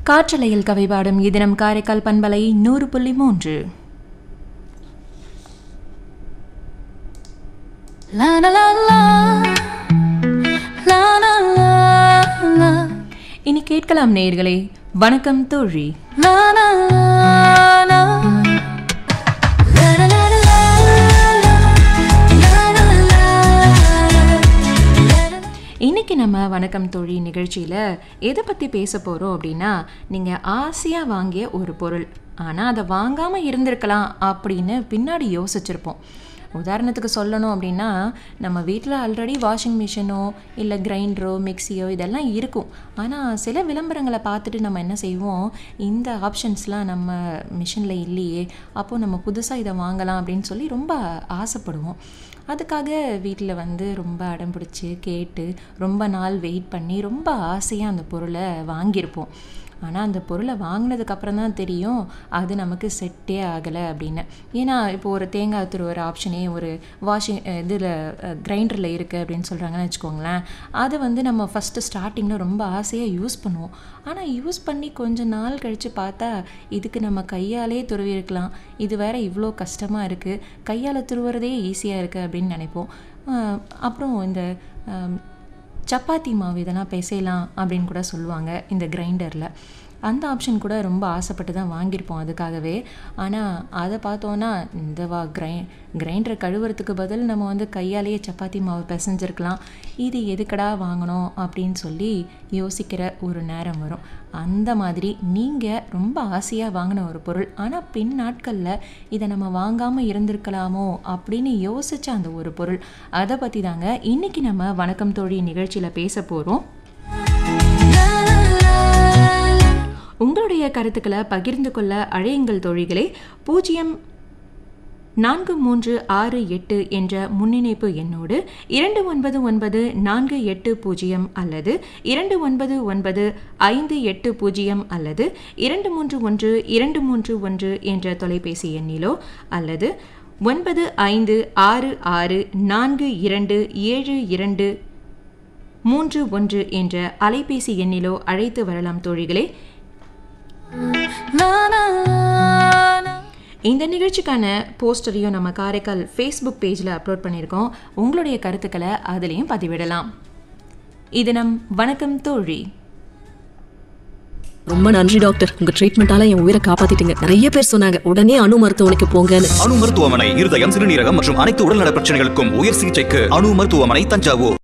காற்றலையில் கவைபாடும் இதினம் காரைக்கால் பண்பலை நூறு புள்ளி மூன்று La la la la La la la la இனி கேட்கலாம் நேயர்களே வணக்கம் தோழி La la la la La la la la la La la la la இன்னைக்கு நம்ம வணக்கம் தோழி நிகழ்ச்சியில் எதை பற்றி பேச போகிறோம் அப்படின்னா நீங்கள் ஆசையாக வாங்கிய ஒரு பொருள் ஆனால் அதை வாங்காமல் இருந்திருக்கலாம் அப்படின்னு பின்னாடி யோசிச்சிருப்போம் உதாரணத்துக்கு சொல்லணும் அப்படின்னா நம்ம வீட்டில் ஆல்ரெடி வாஷிங் மிஷினோ இல்லை கிரைண்டரோ மிக்சியோ இதெல்லாம் இருக்கும் ஆனால் சில விளம்பரங்களை பார்த்துட்டு நம்ம என்ன செய்வோம் இந்த ஆப்ஷன்ஸ்லாம் நம்ம மிஷினில் இல்லையே அப்போது நம்ம புதுசாக இதை வாங்கலாம் அப்படின்னு சொல்லி ரொம்ப ஆசைப்படுவோம் அதுக்காக வீட்டில் வந்து ரொம்ப அடம் பிடிச்சி கேட்டு ரொம்ப நாள் வெயிட் பண்ணி ரொம்ப ஆசையாக அந்த பொருளை வாங்கியிருப்போம் ஆனால் அந்த பொருளை வாங்கினதுக்கப்புறம் தான் தெரியும் அது நமக்கு செட்டே ஆகலை அப்படின்னு ஏன்னா இப்போ ஒரு தேங்காய் துருவர ஆப்ஷனே ஒரு வாஷிங் இதில் கிரைண்டரில் இருக்குது அப்படின்னு சொல்கிறாங்கன்னு வச்சுக்கோங்களேன் அதை வந்து நம்ம ஃபஸ்ட்டு ஸ்டார்டிங்கில் ரொம்ப ஆசையாக யூஸ் பண்ணுவோம் ஆனால் யூஸ் பண்ணி கொஞ்ச நாள் கழித்து பார்த்தா இதுக்கு நம்ம கையாலே துருவி இருக்கலாம் இது வேற இவ்வளோ கஷ்டமாக இருக்குது கையால் துருவுறதே ஈஸியாக இருக்குது அப்படின்னு நினைப்போம் ஆஹ் அப்புறம் இந்த ஆம், சப்பாத்தி மாவு இதெல்லாம் பிசையலாம் அப்படின்னு கூட சொல்லுவாங்க இந்த கிரைண்டரில் அந்த ஆப்ஷன் கூட ரொம்ப ஆசைப்பட்டு தான் வாங்கியிருப்போம் அதுக்காகவே ஆனால் அதை பார்த்தோன்னா இந்த வா கிரை கிரைண்டரை கழுவுறதுக்கு பதில் நம்ம வந்து கையாலேயே சப்பாத்தி மாவு பிசைஞ்சிருக்கலாம் இது எதுக்கடா வாங்கணும் அப்படின்னு சொல்லி யோசிக்கிற ஒரு நேரம் வரும் அந்த மாதிரி நீங்கள் ரொம்ப ஆசையாக வாங்கின ஒரு பொருள் ஆனால் பின் நாட்களில் இதை நம்ம வாங்காமல் இருந்திருக்கலாமோ அப்படின்னு யோசிச்ச அந்த ஒரு பொருள் அதை பற்றி தாங்க இன்னைக்கு நம்ம வணக்கம் தோழி நிகழ்ச்சியில் பேச போகிறோம் உங்களுடைய கருத்துக்களை பகிர்ந்து கொள்ள அழையுங்கள் தோழிகளே பூஜ்ஜியம் நான்கு மூன்று ஆறு எட்டு என்ற முன்னிணைப்பு எண்ணோடு இரண்டு ஒன்பது ஒன்பது நான்கு எட்டு பூஜ்ஜியம் அல்லது இரண்டு ஒன்பது ஒன்பது ஐந்து எட்டு பூஜ்ஜியம் அல்லது இரண்டு மூன்று ஒன்று இரண்டு மூன்று ஒன்று என்ற தொலைபேசி எண்ணிலோ அல்லது ஒன்பது ஐந்து ஆறு ஆறு நான்கு இரண்டு ஏழு இரண்டு மூன்று ஒன்று என்ற அலைபேசி எண்ணிலோ அழைத்து வரலாம் தோழிகளே இந்த நிகழ்ச்சிக்கான போஸ்டரையும் நம்ம காரைக்கால் ஃபேஸ்புக் பேஜில் அப்லோட் பண்ணியிருக்கோம் உங்களுடைய கருத்துக்களை அதுலேயும் பதிவிடலாம் இது நம் வணக்கம் தோழி ரொம்ப நன்றி டாக்டர் உங்க ட்ரீட்மெண்டால என் உயிரை காப்பாத்திட்டீங்க நிறைய பேர் சொன்னாங்க உடனே அணு மருத்துவமனைக்கு போங்கன்னு அணு மருத்துவமனை இருதயம் சிறுநீரகம் மற்றும் அனைத்து உடல்நல பிரச்சனைகளுக்கும் உயர் சிகிச்சைக்கு அணு மருத்துவமனை தஞ்சாவூர்